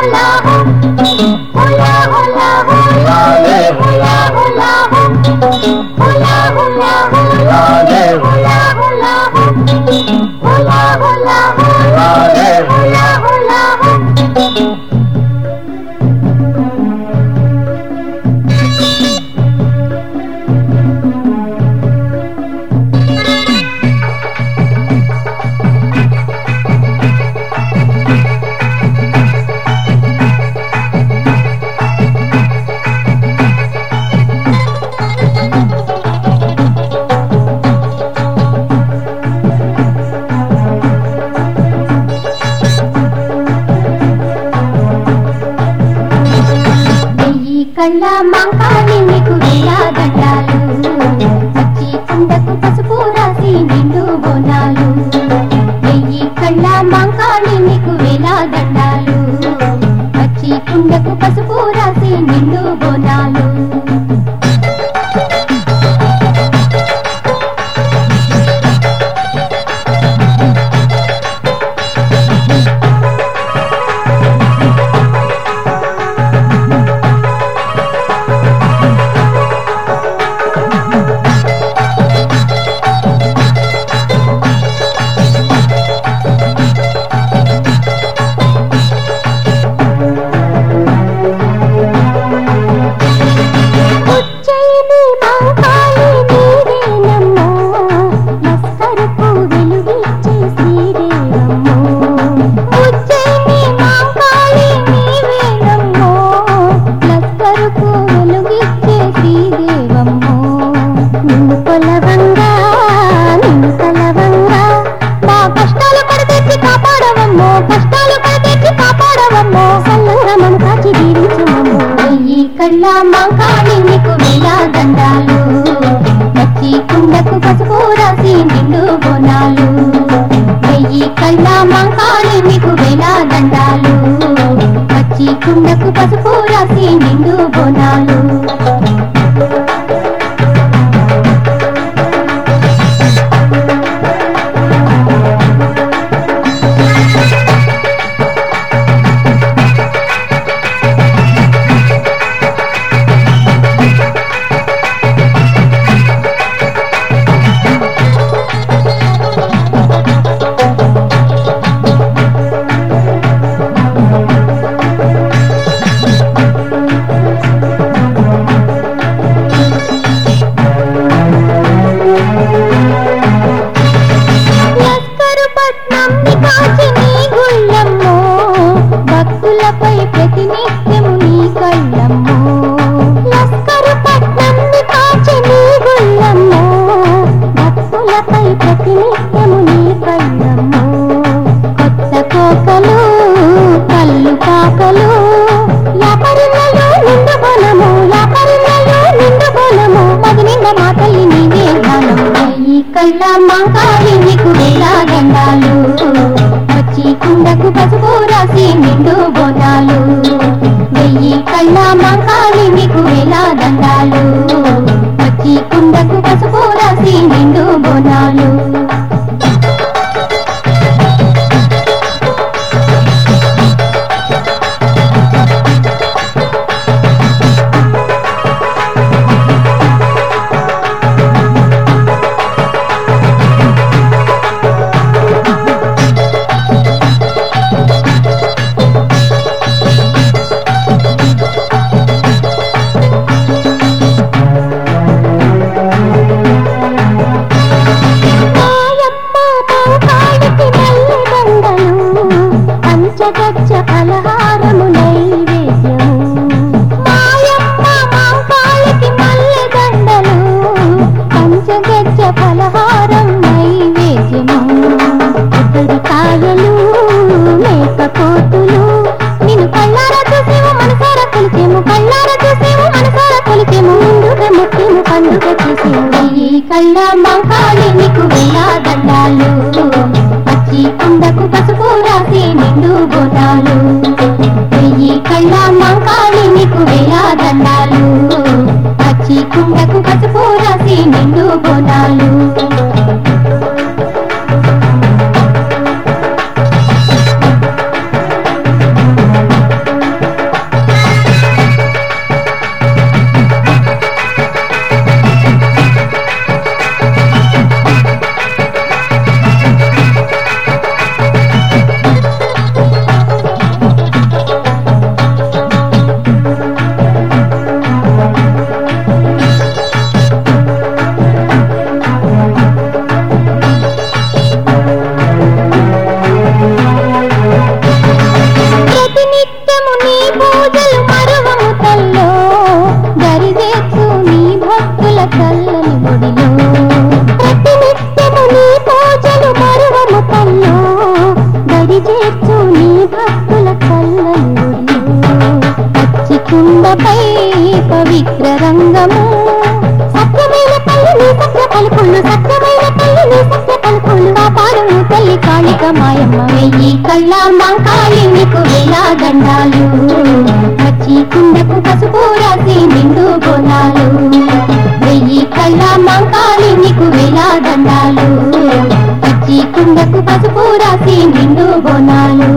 హోలా హో హోలా హోలా హోలాలే హోలా హోలా హో హోలా హోలా హోలాలే హోలా హోలా హో హోలా హోలా హోలాలే హోలా హోలా హో వెయ్యి కళ్ళ మంకాళి నీకు వేలా దండాలు పచ్చి కుండకు పసుపు రాసి నిండు బోనాలు వెయ్యి కళ్ళ మంకాళి నీకు వేలా దండాలు పచ్చి కుండకు పసుపు రాసి నిండు బోనాలు ఉజ్జయిని మంకాళి నీవేనమ్మో మస్కరకు వెలుగిచ్చే శ్రీదేవమ్మో ఉజ్జయిని మంకాళి నీవేనమ్మో మస్కరకు వెలుగిచ్చే శ్రీదేవమ్మో నిన్ను కొలవంగా నిన్ను కలవంగా మా కష్టాలు పడతెచ్చి కాపాడవమ్మో కష్టాలు పడతెచ్చి కాపాడవమ్మో సల్లంగా మను కాచి దీవించమమ్మో వెయ్యి కళ్ళ మంకాళి నీకు వేలా దండాలు మచ్చి కుండకు పసుపు రాసి నిండు బోనాలు వెయ్యి కళ్ళ మంకాళి నీకు వేలా దండాలు మచ్చి కుండకు పసుపు రాసి నిండు బోనాలు లస్కరు పట్నం కాచి నీ గుళ్ళమ్మో భక్తులపై ప్రతినిత్యము నీ కళ్ళమ్మో లస్కరు పట్నం కాచి నీ గుళ్ళమ్మో భక్తులపై ప్రతినిత్యము నీ కళ్ళమ్మో కొత్త కోకలు కళ్ళు కాకలు యాపరిళ్ళలో నిండు బలము యాపరిళ్ళలో నిండు బలము మది నిండా మా తల్లి నీవే ధ్యానం ఈ కళ్ళ మంకాలి నీకు వేలా దండాలు వచ్చి కుండకు పసుపు రాసి నిండు బోనాలు వెయ్యి కళ్ళ మంకాలి నీకు వేలా దండాలు వచ్చి కుండకు పసుపు రాసి నిండు బోనాలు మాయమ్మ పాపాడికి మల్లె దండలు పంచగచ్చ ఫలహారము నైవేద్యము మాయమ్మ పాపాడికి మల్లె దండలు పంచగచ్చ ఫలహారం నైవేద్యము ఇద్దరి కాయలు మేకపోతులు నిన్ను కళ్ళారా చూసేము మనసారా కొలిచేము కళ్ళారా చూసేము మనసారా కొలిచేము ముందుగా ముఖ్యము పండుగ చేసేము ఈ కళ్ళ మంకాళి నీకు వేలా దండాలు పచ్చి కుండకు పసుపు రాసి నిండు బోనాలు వెయ్యి కళ్ళ మంకాళి నీకు వేలా దండాలు పచ్చి కుండకు పసుపు రాసి నిండు బోనాలు మాయమ్మ వెయ్యి కళ్ళ మంకాళి నీకు వేలా దండాలు వచ్చి కుండకు పసుపు రాసి నిండు బోనాలు వెయ్యి కళ్ళ మంకాళి నీకు వేలా దండాలు వచ్చి కుండకు పసుపు రాసి నిండు బోనాలు